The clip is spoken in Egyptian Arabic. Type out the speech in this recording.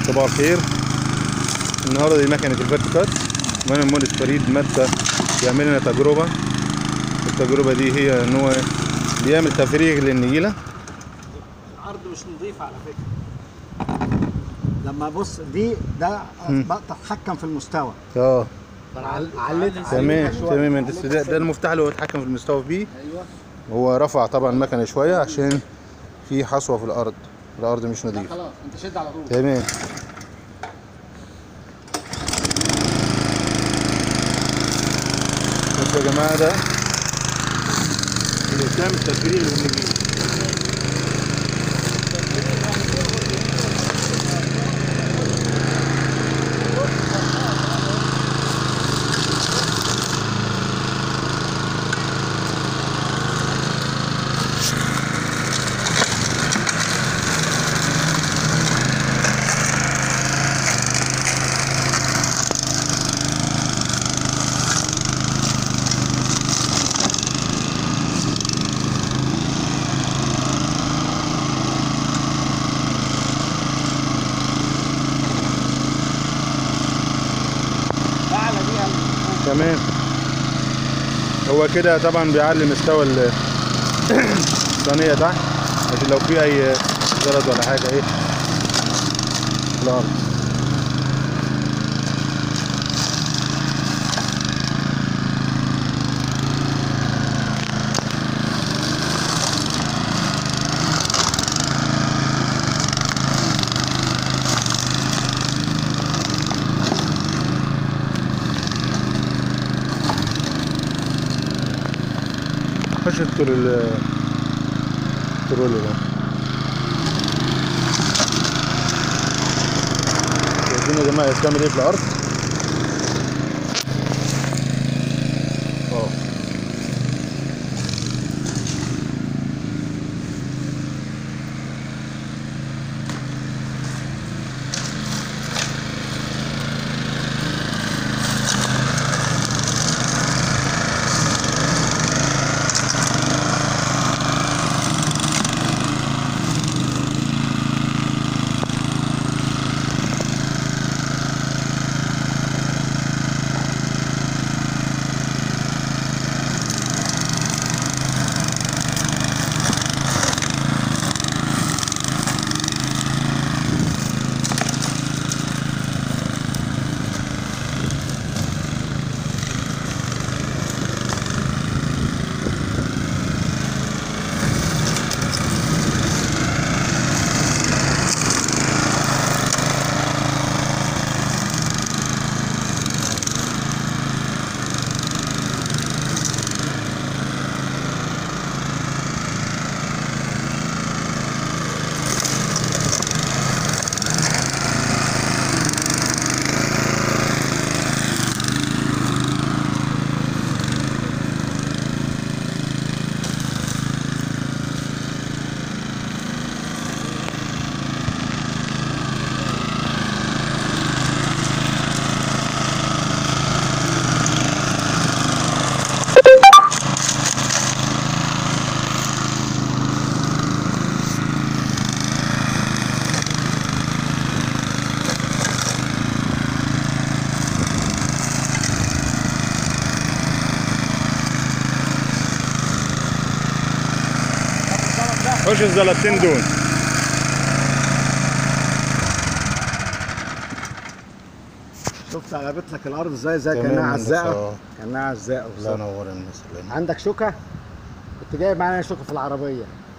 صباح الخير النهارده دي مكنه الفيرتيكات وانا المهندس فريد مادة يعمل لنا تجربه التجربه دي هي ان هو بيعمل تفريغ للنجيله العرض مش نظيف على فكره لما بص دي ده مم. بتتحكم في المستوى اه عل- علت تمام عليها شوية. تمام ده, ده, ده المفتاح اللي هو يتحكم في المستوى بيه ايوه هو رفع طبعا المكنه شويه عشان في حصوه في الارض الارض مش لا نظيفه خلاص انت شد على طول تمام بصوا يا جماعه ده اللي بتعمل تفريغ للنجيل اعلى بيها تمام هو كده طبعا بيعلي مستوى ال- الصينيه تحت عشان لو في اي زلط ولا حاجه ايه في الارض خش التر الترولي ده شايفين يا جماعه بتعمل ايه في الارض اه خش الزلطتين دول شفت قلبت لك الارض ازاي زي تمام كانها يا عزاقه هندسة. كانها عزاقه الله بالظبط ينور الناس عندك شوكه كنت جايب معايا شوكه في العربيه